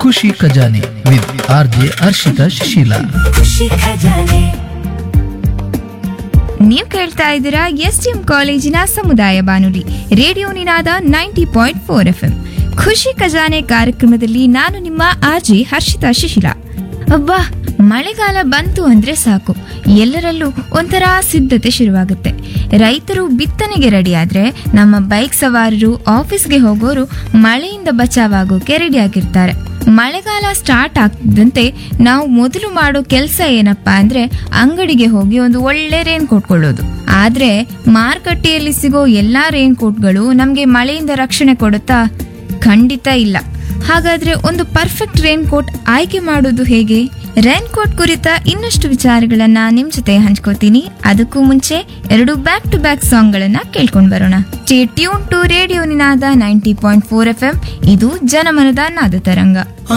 ಖುಷಿ ಖಜಾನೆ with R J Harshitha Shishila ಖುಷಿ ಖಜಾನೆ ನೀವು ಕೇಳ್ತಾ ಇದ್ದೀರಾ ಎಸ್ ಟಿ ಎಂ ಕಾಲೇಜಿನ ಸಮುದಾಯ ಬಾನುಲಿ radio Ninada ninety point four F M ಖುಷಿ ಖಜಾನೆ ಕಾರ್ಯಕ್ರಮದಲ್ಲಿ ನಾನು ನಿಮ್ಮ ಆರ್ಜಿ ಹರ್ಷಿತಾ ಶಿಶಿಲ ಅಬ್ಬಾ ಮಳೆಗಾಲ ಬಂತು ಅಂದ್ರೆ ಸಾಕು ಎಲ್ಲರಲ್ಲೂ ಒಂಥರ ಸಿದ್ಧತೆ ಶುರುವಾಗುತ್ತೆ ರೈತರು ಬಿತ್ತನೆಗೆ ರೆಡಿ ಆದ್ರೆ ನಮ್ಮ ಬೈಕ್ ಸವಾರರು ಆಫೀಸ್ಗೆ ಹೋಗೋರು ಮಳೆಯಿಂದ ಬಚಾವಾಗೋಕೆ ರೆಡಿ ಆಗಿರ್ತಾರೆ ಮಳೆಗಾಲ ಸ್ಟಾರ್ಟ್ ಆಗ್ತಿದ್ದಂತೆ ನಾವು ಮೊದಲು ಮಾಡೋ ಕೆಲಸ ಏನಪ್ಪಾ ಅಂದ್ರೆ ಅಂಗಡಿಗೆ ಹೋಗಿ ಒಂದು ಒಳ್ಳೆ ರೇನ್ ಕೋಟ್ ಕೊಳ್ಳೋದು ಆದ್ರೆ ಮಾರುಕಟ್ಟೆಯಲ್ಲಿ ಸಿಗೋ ಎಲ್ಲಾ ರೇನ್ ಕೋಟ್ಗಳು ನಮ್ಗೆ ಮಳೆಯಿಂದ ರಕ್ಷಣೆ ಕೊಡುತ್ತಾ ಖಂಡಿತ ಇಲ್ಲ ಹಾಗಾದ್ರೆ ಒಂದು ಪರ್ಫೆಕ್ಟ್ ರೇನ್ ಕೋಟ್ ಆಯ್ಕೆ ಮಾಡೋದು ಹೇಗೆ ರೇನ್ ಕೋಟ್ ಕುರಿತ ಇನ್ನಷ್ಟು ವಿಚಾರಗಳನ್ನ ನಿಮ್ ಜೊತೆ ಹಂಚ್ಕೋತೀನಿ ಅದಕ್ಕೂ ಮುಂಚೆ ಎರಡು ಬ್ಯಾಕ್ ಟು ಬ್ಯಾಕ್ ಸಾಂಗ್ ಗಳನ್ನ ಕೇಳ್ಕೊಂಡ್ ಬರೋಣ stay tune to radio Ninada ninety point four F M ಇದು ಜನಮನದ ನಾದ ತರಂಗ